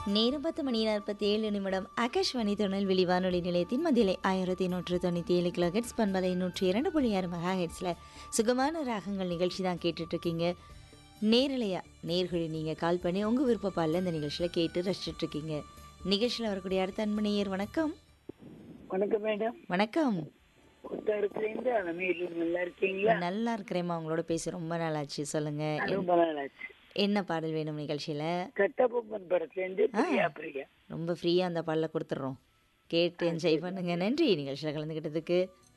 நேரம் பத்து மணி நாற்பத்தி ஏழு நிமிடம் ஆகாஷ்வாணி திருநெல்வேலி வானொலி நிலையத்தின் மதிலை ஆயிரத்தி நூற்று தொண்ணூற்றி ஏழு கிலோ ஹெட்ஸ் பண்பலை நூற்றி இரண்டு புள்ளி ஆறு மெகா ஹெட்ஸில் சுகமான ராகங்கள் நிகழ்ச்சி தான் கேட்டுட்ருக்கீங்க நேரலையா நேர்களை நீங்கள் கால் பண்ணி உங்கள் விருப்பப்பாலில் இந்த நிகழ்ச்சியில் கேட்டு ரசிச்சிட்ருக்கீங்க நிகழ்ச்சியில் வரக்கூடிய அடுத்த அன்பனையர் வணக்கம் வணக்கம் மேடம் வணக்கம் புத்தகத்துலேருந்து அலமையில நல்லா இருக்கீங்களா நல்லா இருக்கிறேம்மா உங்களோட பேசி ரொம்ப நாளாச்சு சொல்லுங்கள் ரொம்ப நாள் ஆச்சு என்ன பாடல் வேணும் நிகழ்ச்சியில் கட்டபொம்மன் படத்துலேருந்து பிரியா பிரியா ரொம்ப ஃப்ரீயாக அந்த பாடலை கொடுத்துட்றோம் கேட்டு என்ஜாய் பண்ணுங்கள் நன்றி நிகழ்ச்சியில் கலந்துக்கிட்டதுக்கு